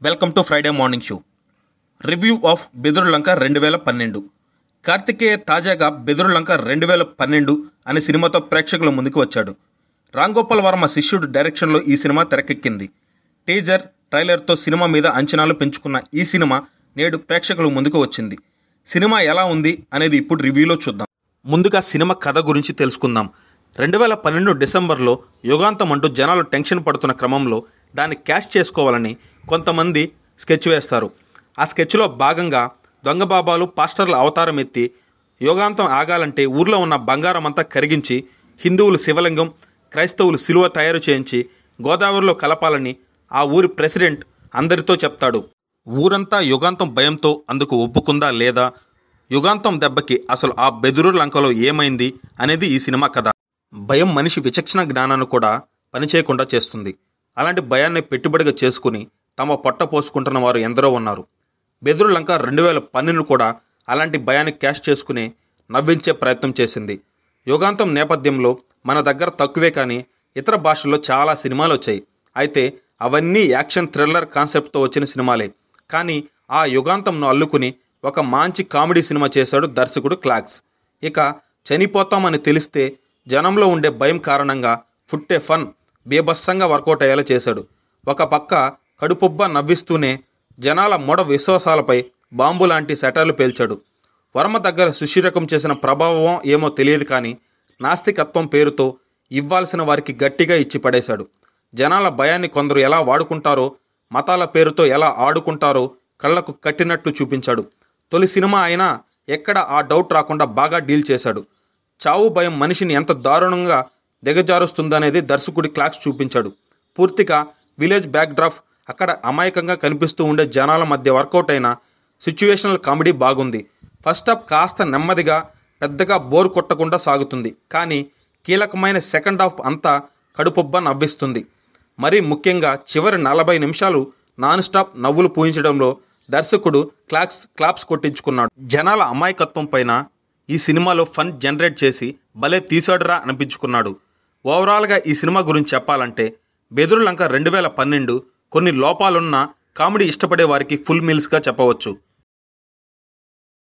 welcome to Friday morning show review of Bedurulanka రెండు వేల పన్నెండు కార్తికేయ తాజాగా బెదురులంక రెండు వేల పన్నెండు అనే సినిమాతో ప్రేక్షకుల ముందుకు వచ్చాడు రాంగోపాల్ వర్మ శిష్యుడు డైరెక్షన్లో ఈ సినిమా తెరకెక్కింది టీజర్ ట్రైలర్తో సినిమా మీద అంచనాలు పెంచుకున్న ఈ సినిమా నేడు ప్రేక్షకుల ముందుకు వచ్చింది సినిమా ఎలా ఉంది అనేది ఇప్పుడు రివ్యూలో చూద్దాం ముందుగా సినిమా కథ గురించి తెలుసుకుందాం రెండు వేల పన్నెండు డిసెంబర్లో యుగాంతం అంటూ జనాలు టెన్షన్ పడుతున్న క్రమంలో దాన్ని క్యాష్ చేసుకోవాలని కొంతమంది స్కెచ్ వేస్తారు ఆ స్కెచ్లో భాగంగా దొంగ బాబాలు పాస్టర్ల అవతారం ఎత్తి యోగాంతం ఆగాలంటే ఊర్లో ఉన్న బంగారం అంతా కరిగించి హిందువులు శివలింగం క్రైస్తవులు సిలువ తయారు చేయించి గోదావరిలో కలపాలని ఆ ఊరి ప్రెసిడెంట్ అందరితో చెప్తాడు ఊరంతా యుగాంతం భయంతో అందుకు ఒప్పుకుందా లేదా యుగాంతం దెబ్బకి అసలు ఆ బెదురు లంకలో ఏమైంది అనేది ఈ సినిమా కథ భయం మనిషి విచక్షణ జ్ఞానాన్ని కూడా పనిచేయకుండా చేస్తుంది అలాంటి భయాన్ని పెట్టుబడిగా చేసుకుని తమ పొట్ట పోసుకుంటున్న వారు ఎందరో ఉన్నారు బెదురు లంక రెండు వేల పన్నెండు కూడా అలాంటి భయాన్ని క్యాష్ చేసుకుని నవ్వించే ప్రయత్నం చేసింది యుగాంతం నేపథ్యంలో మన దగ్గర తక్కువే కానీ ఇతర భాషల్లో చాలా సినిమాలు వచ్చాయి అయితే అవన్నీ యాక్షన్ థ్రిల్లర్ కాన్సెప్ట్తో వచ్చిన సినిమాలే కానీ ఆ యుగాంతంను అల్లుకుని ఒక మంచి కామెడీ సినిమా చేశాడు దర్శకుడు క్లాక్స్ ఇక చనిపోతామని తెలిస్తే జనంలో ఉండే భయం కారణంగా ఫుట్టే ఫన్ బీభత్సంగా వర్కౌట్ అయ్యేలా చేశాడు ఒక పక్క కడుపుబ్బ నవ్విస్తూనే జనాల మొడ విశ్వాసాలపై బాంబు లాంటి సెటర్లు పేల్చాడు వర్మ దగ్గర సుశీరకం చేసిన ప్రభావం ఏమో తెలియదు కానీ నాస్తికత్వం పేరుతో ఇవ్వాల్సిన వారికి గట్టిగా ఇచ్చి పడేశాడు జనాల భయాన్ని కొందరు ఎలా వాడుకుంటారో మతాల పేరుతో ఎలా ఆడుకుంటారో కళ్లకు కట్టినట్లు చూపించాడు తొలి సినిమా అయినా ఎక్కడ ఆ డౌట్ రాకుండా బాగా డీల్ చేశాడు చావు భయం మనిషిని ఎంత దారుణంగా దిగజారుస్తుందనేది దర్శకుడి క్లాక్స్ చూపించాడు పూర్తిగా విలేజ్ బ్యాక్డ్రాప్ అక్కడ అమాయకంగా కనిపిస్తూ ఉండే జనాల మధ్య వర్కౌట్ అయిన సిచ్యువేషనల్ కామెడీ బాగుంది ఫస్ట్ హాఫ్ కాస్త నెమ్మదిగా పెద్దగా బోర్ కొట్టకుండా సాగుతుంది కానీ కీలకమైన సెకండ్ హాఫ్ అంతా కడుపుబ్బ నవ్విస్తుంది మరీ ముఖ్యంగా చివరి నలభై నిమిషాలు నాన్ స్టాప్ నవ్వులు పూయించడంలో దర్శకుడు క్లాక్స్ క్లాప్స్ కొట్టించుకున్నాడు జనాల అమాయకత్వం పైన ఈ సినిమాలో ఫన్ జనరేట్ చేసి భలే తీసాడురా అనిపించుకున్నాడు ఓవరాల్గా ఈ సినిమా గురించి చెప్పాలంటే బెదురు లంక రెండు వేల పన్నెండు కొన్ని లోపాలున్న కామెడీ ఇష్టపడే వారికి ఫుల్ మీల్స్గా చెప్పవచ్చు